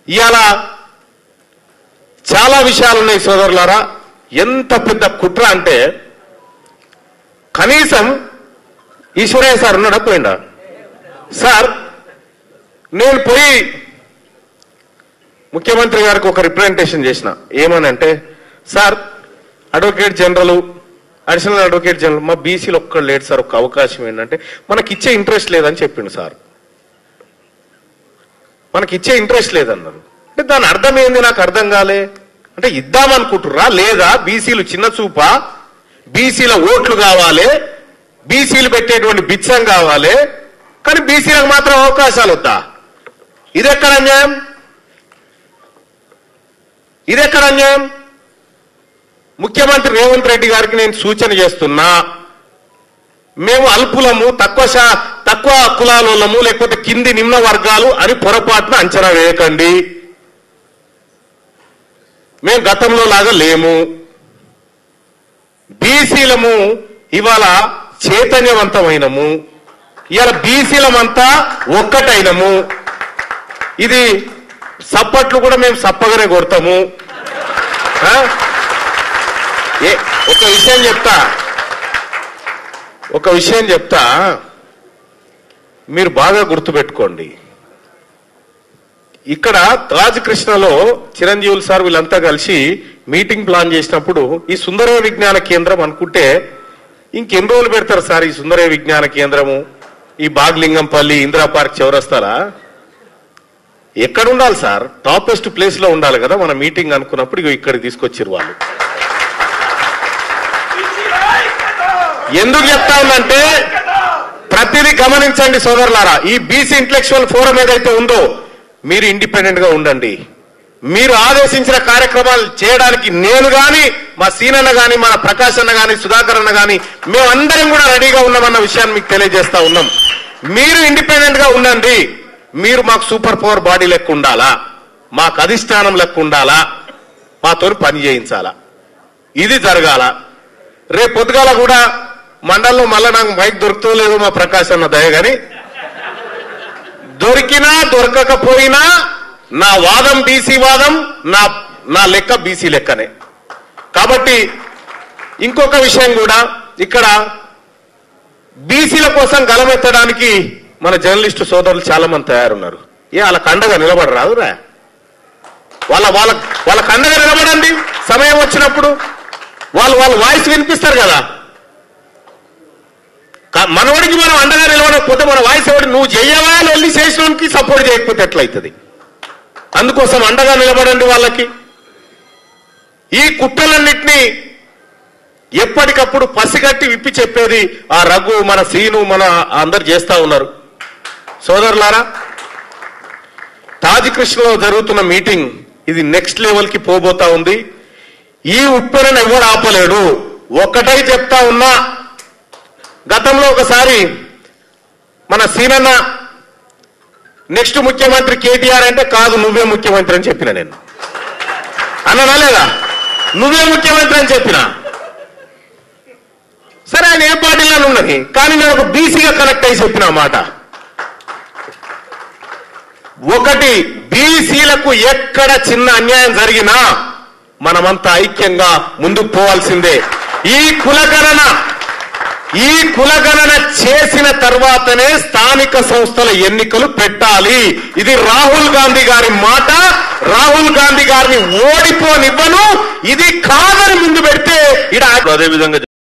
ఇవాళ చాలా విషయాలు ఉన్నాయి సోదరులారా ఎంత పెద్ద కుట్ర అంటే కనీసం ఈశ్వరయ్య సార్ ఉన్నాడా పోయిండా సార్ నేను పోయి ముఖ్యమంత్రి గారికి ఒక రిప్రజెంటేషన్ చేసిన ఏమని అంటే sir advocate general additional advocate general మా బీసీలో ఒక్కడు లేడు సార్ ఒక అవకాశం ఏంటంటే మనకి ఇచ్చే ఇంట్రెస్ట్ లేదని చెప్పిండు సార్ మనకి ఇచ్చే ఇంట్రెస్ట్ లేదన్నారు అంటే దాని అర్థం ఏంది నాకు అర్థం కాలే అంటే ఇద్దామనుకుంటుర్రా లేదా బీసీలు చిన్న చూప బీసీల ఓట్లు కావాలి బీసీలు పెట్టేటువంటి బిచ్చం కావాలి కానీ బీసీలకు మాత్రం అవకాశాలు వద్దా ఇది ఎక్కడ అన్యాయం ఇది ఎక్కడ అన్యాయం ముఖ్యమంత్రి రేవంత్ రెడ్డి గారికి నేను సూచన చేస్తున్నా మేము అల్పులము తక్కువ శా- తక్కువ కులాలోళ్ళము లేకపోతే కింది నిమ్న వర్గాలు అని పొరపాటున అంచనా వేయకండి మేము గతంలో లాగా లేము బీసీలము ఇవాళ చైతన్యవంతమైనము ఇవాళ బీసీలమంతా ఒక్కటైనము ఇది సప్పట్లు కూడా మేము సప్పగానే కొడతాము ఆ? ఏ ఒక విషయం చెప్తా ఒక విషయం చెప్తా మీరు బాగా గుర్తుపెట్టుకోండి ఇక్కడ తాజ్ కృష్ణలో చిరంజీవులు సార్ వీళ్ళంతా కలిసి మీటింగ్ ప్లాన్ చేసినప్పుడు ఈ సుందరయ విజ్ఞాన కేంద్రం అనుకుంటే ఇంకెన్ని రోజులు పెడతారు సార్ ఈ సుందరయ విజ్ఞాన కేంద్రము ఈ బాగ్లింగంపల్లి ఇందిరా పార్క్ చివరస్తారా ఎక్కడ ఉండాలి సార్ టాపెస్ట్ ప్లేస్ లో ఉండాలి కదా మన మీటింగ్ అనుకున్నప్పుడు ఇగో ఇక్కడికి తీసుకొచ్చారు వాళ్ళు ఎందుకు చెప్తా ఉందంటే ప్రతిదీ గమనించండి సోదరులారా ఈ బీసీ ఇంటలెక్చువల్ ఫోరం ఏదైతే ఉందో మీరు ఇండిపెండెంట్ గా ఉండండి మీరు ఆదేశించిన కార్యక్రమాలు చేయడానికి నేను గాని మా సీనన్న గాని మన ప్రకాష్ అన్న గాని సుధాకర్ అన్న గాని మేమందరం కూడా రెడీగా ఉన్నామన్న విషయాన్ని మీకు తెలియజేస్తా ఉన్నాం మీరు ఇండిపెండెంట్ గా ఉండండి మీరు మాకు సూపర్ పవర్ బాడీ లెక్క ఉండాలా మాకు అధిష్టానం లెక్క ఉండాలా మాతో పని చేయించాలా ఇది జరగాల రేపు పొద్దుగాల కూడా మండలంలో మళ్ళా నాకు మైక్ దొరుకుతో లేదో మా ప్రకాశ్ అన్న దయ గాని దొరికినా దొరకకపోయినా నా వాదం బీసీ వాదం నా నా లెక్క బీసీ లెక్కనే కాబట్టి ఇంకొక విషయం కూడా ఇక్కడ బీసీల కోసం గలమెత్తడానికి మన జర్నలిస్టు సోదరులు చాలా మంది తయారున్నారు ఏ వాళ్ళ కండగా నిలబడరాదురా వాళ్ళ వాళ్ళ వాళ్ళ కండగా నిలబడండి సమయం వచ్చినప్పుడు వాళ్ళు వాళ్ళ వాయిస్ వినిపిస్తారు కదా కా- మనవాడికి మనం అండగా నిలబడకపోతే మన వాయిస్ ఎవడు నువ్వు చెయ్యవా వెళ్ళి చేసినోనికి సపోర్ట్ చేయకపోతే ఎట్లయితుంది అందుకోసం అండగా నిలబడండి వాళ్ళకి ఈ కుట్రలన్నింటినీ ఎప్పటికప్పుడు పసిగట్టి విప్పి చెప్పేది ఆ రఘు మన సీను మన అందరు చేస్తా ఉన్నారు సోదరులారా తాజ్ కృష్ణలో జరుగుతున్న మీటింగ్ ఇది నెక్స్ట్ లెవెల్ కి పోబోతా ఉంది ఈ ఉప్పెనను ఎవరు ఆపలేడు ఒక్కటై చెప్తా ఉన్నా గతంలో ఒకసారి మన సీనన్న నెక్స్ట్ ముఖ్యమంత్రి కేటీఆర్ అంటే కాదు నువ్వే ముఖ్యమంత్రి అని చెప్పిన నేను అన్ననా లేదా నువ్వే ముఖ్యమంత్రి అని చెప్పిన సరే ఆయన ఏ పార్టీలో ఉన్నది కానీ నేను ఒక బీసీగా కనెక్ట్ అయి చెప్పిన ఆ మాట ఒకటి బీసీలకు ఎక్కడ చిన్న అన్యాయం జరిగినా మనమంతా ఐక్యంగా ముందుకు పోవాల్సిందే ఈ కులగణన ఈ కులగణన చేసిన తర్వాతనే స్థానిక సంస్థల ఎన్నికలు పెట్టాలి ఇది రాహుల్ గాంధీ గారి మాట రాహుల్ గాంధీ గారిని ఓడిపోనివ్వను ఇది కాదని ముందు పెడితే ఇడ అదేవిధంగా